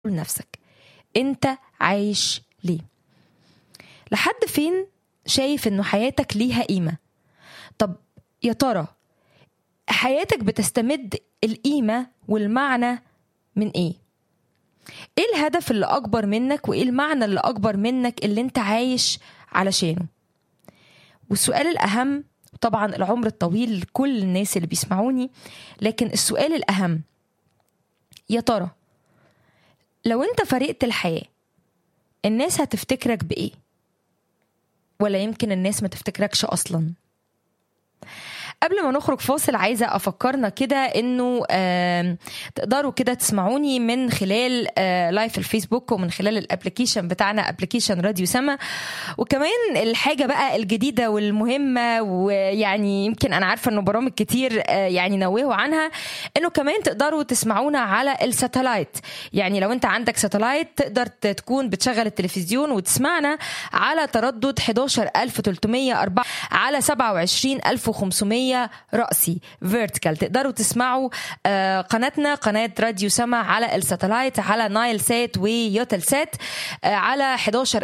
لنفسك انت عايش ليه لحد فين شايف انه حياتك ليها قيمة طب يا ترى حياتك بتستمد القيمة والمعنى من ايه ايه الهدف اللي اكبر منك وايه المعنى اللي اكبر منك اللي انت عايش علشانه والسؤال الاهم طبعا العمر الطويل لكل الناس اللي بيسمعوني لكن السؤال الاهم يا ترى لو انت فرقت الحياة الناس هتفتكرك بإيه؟ ولا يمكن الناس ما تفتكركش أصلا قبل ما نخرج فاصل عايزة أفكرنا كده إنه آه تقدروا كده تسمعوني من خلال آه لايف الفيسبوك ومن خلال الابلكيشن بتاعنا ابلكيشن راديو سما وكمان الحاجة بقى الجديدة والمهمة ويعني يمكن أنا عارفة إنه برامج كتير آه يعني نوهوا عنها إنه كمان تقدروا تسمعونا على الساتلايت يعني لو أنت عندك ساتلايت تقدر تكون بتشغل التلفزيون وتسمعنا على تردد 11304 على 27500 رأسي فيرتيكال تقدروا تسمعوا آه قناتنا قناة راديو سما على الساتلايت على نايل سات ويوتل سات آه على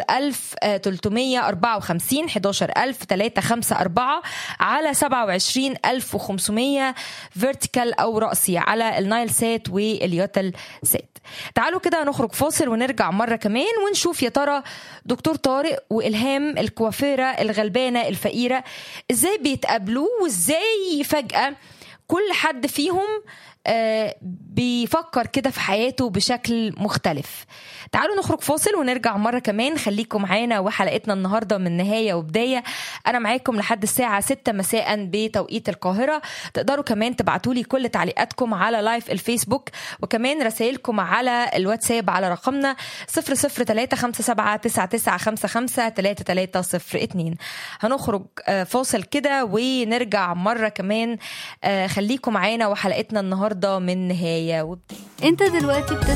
11354 11354 على 27500 فيرتيكال أو رأسي على النايل سات واليوتل سات تعالوا كده نخرج فاصل ونرجع مرة كمان ونشوف يا ترى دكتور طارق وإلهام الكوافيرة الغلبانة الفقيرة ازاي بيتقابلوا وازاي فجأة كل حد فيهم آه بيفكر كده في حياته بشكل مختلف تعالوا نخرج فاصل ونرجع مرة كمان خليكم معانا وحلقتنا النهاردة من نهاية وبداية أنا معاكم لحد الساعة 6 مساء بتوقيت القاهرة تقدروا كمان تبعتوا لي كل تعليقاتكم على لايف الفيسبوك وكمان رسائلكم على الواتساب على رقمنا 003579955 هنخرج فاصل كده ونرجع مرة كمان خليكم معانا وحلقتنا النهاردة من نهاية وبداية انت دلوقتي بتسمع